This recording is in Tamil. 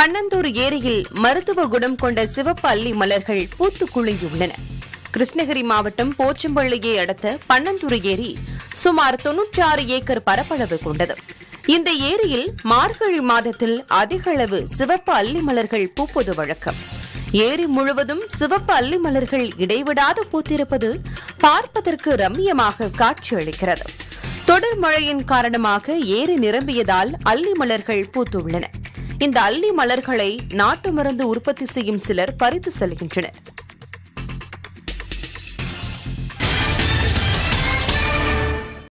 பன்னந்தூர் ஏரியில் மருத்துவ குணம் கொண்ட சிவப்பு அல்லி மலர்கள் பூத்து குலுங்கியுள்ளன கிருஷ்ணகிரி மாவட்டம் போச்சம்பள்ளியை அடுத்த பன்னந்தூர் ஏரி சுமார் தொன்னூற்றி ஆறு ஏக்கர் பரப்பளவு கொண்டது இந்த ஏரியில் மார்கழி மாதத்தில் அதிக அளவு சிவப்பு அல்லி மலர்கள் பூப்பது வழக்கம் ஏரி முழுவதும் சிவப்பு அல்லி மலர்கள் இடைவிடாது பூத்திருப்பது பார்ப்பதற்கு ரம்மியமாக காட்சியளிக்கிறது தொடர் மழையின் காரணமாக ஏரி நிரம்பியதால் அல்லி மலர்கள் பூத்துள்ளன இந்த அல்லி மலர்களை நாட்டு மருந்து உற்பத்தி செய்யும் சிலர் பறித்து செல்கின்றனர்